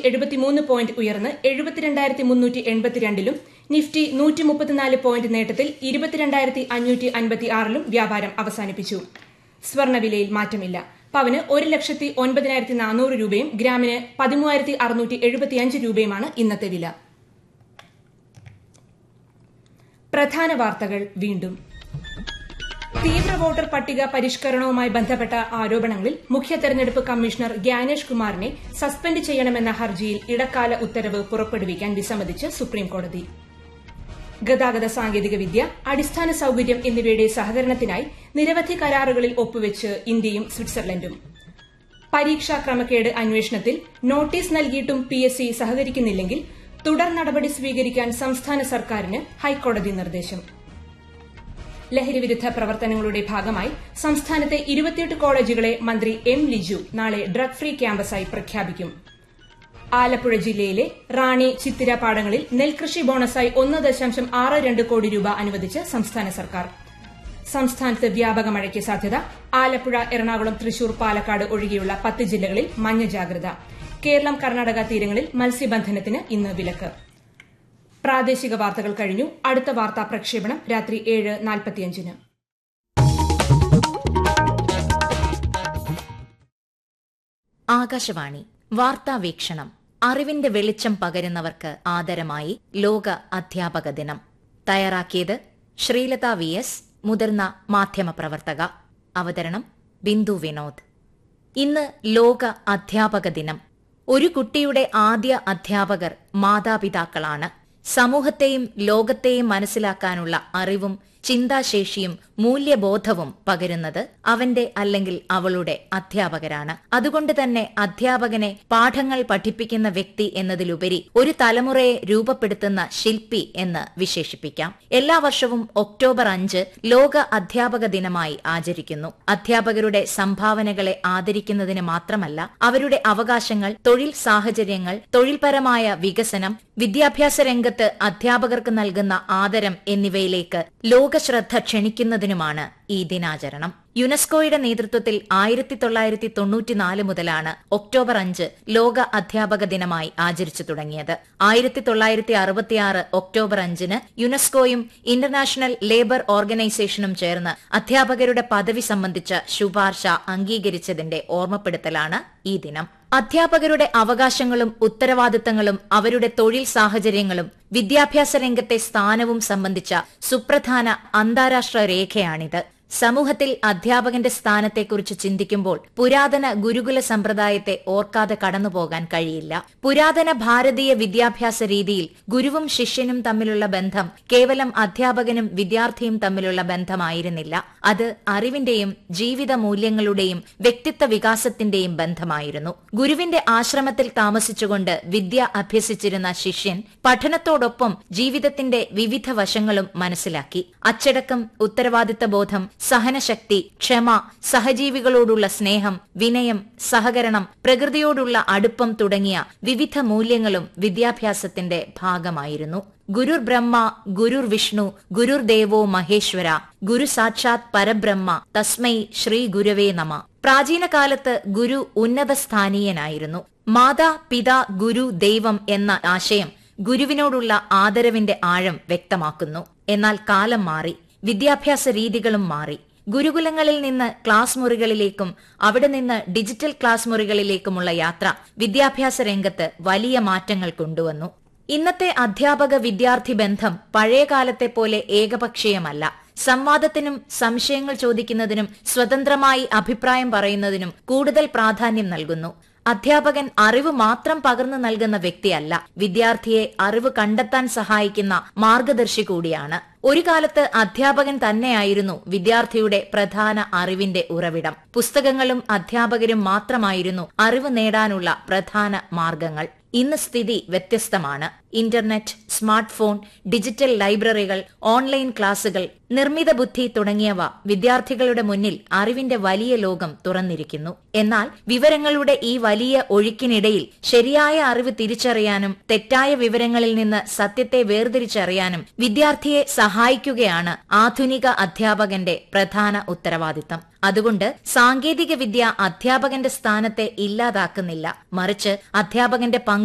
എഴുപത്തിമൂന്ന് പോയിന്റ് ഉയർന്ന് എഴുപത്തിരണ്ടായിരത്തി മുന്നൂറ്റി എൺപത്തിരണ്ടിലും നിഫ്റ്റി നൂറ്റി മുപ്പത്തിനാല് പോയിന്റ് നേട്ടത്തിൽ ഇരുപത്തിരണ്ടായിരത്തി അഞ്ഞൂറ്റി അൻപത്തി ആറിലും വ്യാപാരം അവസാനിപ്പിച്ചു സ്വർണ്ണവിലയിൽ മാറ്റമില്ല പവന് ഒരു ലക്ഷത്തി ഒൻപതിനായിരത്തി നാനൂറ് രൂപയും ഗ്രാമിന് പതിമൂവായിരത്തി അറുന്നൂറ്റി എഴുപത്തിയഞ്ച് രൂപയുമാണ് ഇന്നത്തെ വില പ്രധാന വാർത്തകൾ വീണ്ടും തീവ്ര വോട്ടർ പട്ടിക പരിഷ്കരണവുമായി ബന്ധപ്പെട്ട ആരോപണങ്ങളിൽ മുഖ്യ തെരഞ്ഞെടുപ്പ് കമ്മീഷണർ ഗ്യാനേഷ് കുമാറിനെ സസ്പെൻഡ് ചെയ്യണമെന്ന ഹർജിയിൽ ഇടക്കാല ഉത്തരവ് പുറപ്പെടുവിക്കാൻ വിസമ്മതിച്ച് സുപ്രീംകോടതി ഗതാഗത സാങ്കേതികവിദ്യ അടിസ്ഥാന സൌകര്യം എന്നിവയുടെ സഹകരണത്തിനായി നിരവധി കരാറുകളിൽ ഒപ്പുവെച്ച് ഇന്ത്യയും സ്വിറ്റ്സർലൻഡും പരീക്ഷാ ക്രമക്കേട് അന്വേഷണത്തിൽ നോട്ടീസ് നൽകിയിട്ടും പി എസ് സി സഹകരിക്കുന്നില്ലെങ്കിൽ തുടർ നടപടി സ്വീകരിക്കാൻ സംസ്ഥാന സർക്കാരിന് ഹൈക്കോടതി നിർദ്ദേശം ലഹരിവിരുദ്ധ പ്രവർത്തനങ്ങളുടെ ഭാഗമായി സംസ്ഥാനത്തെ ഇരുപത്തിയെട്ട് കോളേജുകളെ മന്ത്രി എം ലിജു നാളെ ഡ്രഗ് ഫ്രീ ക്യാമ്പസായി പ്രഖ്യാപിക്കും ആലപ്പുഴ ജില്ലയിലെ റാണി ചിത്തിര പാടങ്ങളിൽ നെൽകൃഷി ബോണസായി ഒന്ന് ദശാംശം ആറ് രണ്ട് കോടി രൂപ അനുവദിച്ച് സംസ്ഥാന സർക്കാർ സംസ്ഥാനത്ത് വ്യാപക മഴയ്ക്ക് സാധ്യത ആലപ്പുഴ എറണാകുളം തൃശൂർ പാലക്കാട് ഒഴികെയുള്ള പത്ത് ജില്ലകളിൽ മഞ്ഞ ജാഗ്രത കേരളം കർണാടക തീരങ്ങളിൽ മത്സ്യബന്ധനത്തിന് ഇന്ന് വിലക്ക് പ്രാദേശിക വാർത്തകൾ കഴിഞ്ഞു അടുത്ത വാർത്താ പ്രക്ഷേപണം രാത്രി ഏഴ് നാൽപ്പത്തിയഞ്ചിന് ആകാശവാണി വാർത്താ വീക്ഷണം അറിവിന്റെ വെളിച്ചം പകരുന്നവർക്ക് ആദരമായി ലോക അധ്യാപക ദിനം തയ്യാറാക്കിയത് ശ്രീലത വി എസ് മുതിർന്ന മാധ്യമപ്രവർത്തക അവതരണം ബിന്ദു വിനോദ് ഇന്ന് ലോക അധ്യാപക ദിനം ഒരു കുട്ടിയുടെ ആദ്യ അധ്യാപകർ മാതാപിതാക്കളാണ് സമൂഹത്തെയും ലോകത്തെയും മനസ്സിലാക്കാനുള്ള അറിവും ചിന്താശേഷിയും മൂല്യബോധവും പകരുന്നത് അവന്റെ അല്ലെങ്കിൽ അവളുടെ അധ്യാപകരാണ് അതുകൊണ്ട് തന്നെ അധ്യാപകനെ പാഠങ്ങൾ പഠിപ്പിക്കുന്ന വ്യക്തി എന്നതിലുപരി ഒരു തലമുറയെ രൂപപ്പെടുത്തുന്ന ശില്പി എന്ന് വിശേഷിപ്പിക്കാം എല്ലാ വർഷവും ഒക്ടോബർ അഞ്ച് ലോക അധ്യാപക ദിനമായി ആചരിക്കുന്നു അധ്യാപകരുടെ സംഭാവനകളെ ആദരിക്കുന്നതിന് മാത്രമല്ല അവരുടെ അവകാശങ്ങൾ തൊഴിൽ സാഹചര്യങ്ങൾ തൊഴിൽപരമായ വികസനം വിദ്യാഭ്യാസ രംഗത്ത് അധ്യാപകർക്ക് നൽകുന്ന ആദരം എന്നിവയിലേക്ക് ലോകശ്രദ്ധ ക്ഷണിക്കുന്നതിനുമാണ് ഈ ദിനാചരണം യുനെസ്കോയുടെ നേതൃത്വത്തിൽ ആയിരത്തി തൊള്ളായിരത്തി തൊണ്ണൂറ്റിനാല് മുതലാണ് ഒക്ടോബർ അഞ്ച് ലോക അധ്യാപക ദിനമായി ആചരിച്ചു തുടങ്ങിയത് ആയിരത്തി തൊള്ളായിരത്തി അറുപത്തിയാറ് ഒക്ടോബർ അഞ്ചിന് യുനെസ്കോയും ഇന്റർനാഷണൽ ലേബർ ഓർഗനൈസേഷനും ചേർന്ന് അധ്യാപകരുടെ പദവി സംബന്ധിച്ച ശുപാർശ അംഗീകരിച്ചതിന്റെ ഓർമ്മപ്പെടുത്തലാണ് ഈ ദിനം അധ്യാപകരുടെ അവകാശങ്ങളും ഉത്തരവാദിത്തങ്ങളും അവരുടെ തൊഴിൽ സാഹചര്യങ്ങളും വിദ്യാഭ്യാസ രംഗത്തെ സ്ഥാനവും സംബന്ധിച്ച സുപ്രധാന അന്താരാഷ്ട്ര രേഖയാണിത് സമൂഹത്തിൽ അധ്യാപകന്റെ സ്ഥാനത്തെക്കുറിച്ച് ചിന്തിക്കുമ്പോൾ പുരാതന ഗുരുകുല സമ്പ്രദായത്തെ ഓർക്കാതെ കടന്നുപോകാൻ കഴിയില്ല പുരാതന ഭാരതീയ വിദ്യാഭ്യാസ രീതിയിൽ ഗുരുവും ശിഷ്യനും തമ്മിലുള്ള ബന്ധം കേവലം അധ്യാപകനും വിദ്യാർത്ഥിയും തമ്മിലുള്ള ബന്ധമായിരുന്നില്ല അത് അറിവിന്റെയും ജീവിത മൂല്യങ്ങളുടെയും വ്യക്തിത്വ വികാസത്തിന്റെയും ബന്ധമായിരുന്നു ഗുരുവിന്റെ ആശ്രമത്തിൽ താമസിച്ചുകൊണ്ട് വിദ്യ അഭ്യസിച്ചിരുന്ന ശിഷ്യൻ പഠനത്തോടൊപ്പം ജീവിതത്തിന്റെ വിവിധ വശങ്ങളും മനസ്സിലാക്കി അച്ചടക്കം ഉത്തരവാദിത്ത ബോധം സഹനശക്തി ക്ഷമ സഹജീവികളോടുള്ള സ്നേഹം വിനയം സഹകരണം പ്രകൃതിയോടുള്ള അടുപ്പം തുടങ്ങിയ വിവിധ മൂല്യങ്ങളും വിദ്യാഭ്യാസത്തിന്റെ ഭാഗമായിരുന്നു ഗുരുർ ബ്രഹ്മ ഗുരുർ വിഷ്ണു ഗുരുർ ദേവോ മഹേശ്വര ഗുരു സാക്ഷാത് പരബ്രഹ്മ തസ്മൈ ശ്രീ ഗുരവേ നമ പ്രാചീന കാലത്ത് ഗുരു ഉന്നത സ്ഥാനീയനായിരുന്നു മാതാ പിതാ ഗുരു ദൈവം എന്ന ആശയം ഗുരുവിനോടുള്ള ആദരവിന്റെ ആഴം വ്യക്തമാക്കുന്നു എന്നാൽ കാലം മാറി വിദ്യാഭ്യാസ രീതികളും മാറി ഗുരുകുലങ്ങളിൽ നിന്ന് ക്ലാസ് മുറികളിലേക്കും അവിടെ നിന്ന് ഡിജിറ്റൽ ക്ലാസ് മുറികളിലേക്കുമുള്ള യാത്ര വിദ്യാഭ്യാസ രംഗത്ത് വലിയ മാറ്റങ്ങൾ കൊണ്ടുവന്നു ഇന്നത്തെ അധ്യാപക വിദ്യാർത്ഥി ബന്ധം പഴയ കാലത്തെ പോലെ ഏകപക്ഷീയമല്ല സംവാദത്തിനും സംശയങ്ങൾ ചോദിക്കുന്നതിനും സ്വതന്ത്രമായി അഭിപ്രായം പറയുന്നതിനും കൂടുതൽ പ്രാധാന്യം നൽകുന്നു അധ്യാപകൻ അറിവ് മാത്രം പകർന്നു നൽകുന്ന വ്യക്തിയല്ല വിദ്യാർത്ഥിയെ അറിവ് കണ്ടെത്താൻ സഹായിക്കുന്ന മാർഗദർശി കൂടിയാണ് ഒരു കാലത്ത് അധ്യാപകൻ തന്നെയായിരുന്നു വിദ്യാർത്ഥിയുടെ പ്രധാന അറിവിന്റെ ഉറവിടം പുസ്തകങ്ങളും അധ്യാപകരും മാത്രമായിരുന്നു അറിവ് നേടാനുള്ള പ്രധാന മാർഗങ്ങൾ ഇന്ന് സ്ഥിതി വ്യത്യസ്തമാണ് ഇന്റർനെറ്റ് സ്മാർട്ട് ഫോൺ ഡിജിറ്റൽ ലൈബ്രറികൾ ഓൺലൈൻ ക്ലാസുകൾ നിർമ്മിത ബുദ്ധി തുടങ്ങിയവ വിദ്യാർത്ഥികളുടെ മുന്നിൽ അറിവിന്റെ വലിയ ലോകം തുറന്നിരിക്കുന്നു എന്നാൽ വിവരങ്ങളുടെ ഈ വലിയ ഒഴുക്കിനിടയിൽ ശരിയായ അറിവ് തിരിച്ചറിയാനും തെറ്റായ വിവരങ്ങളിൽ നിന്ന് സത്യത്തെ വേർതിരിച്ചറിയാനും വിദ്യാർത്ഥിയെ സഹായിക്കുകയാണ് ആധുനിക അധ്യാപകന്റെ പ്രധാന ഉത്തരവാദിത്തം അതുകൊണ്ട് സാങ്കേതിക വിദ്യ അധ്യാപകന്റെ സ്ഥാനത്തെ ഇല്ലാതാക്കുന്നില്ല മറിച്ച് അധ്യാപകന്റെ പങ്ക്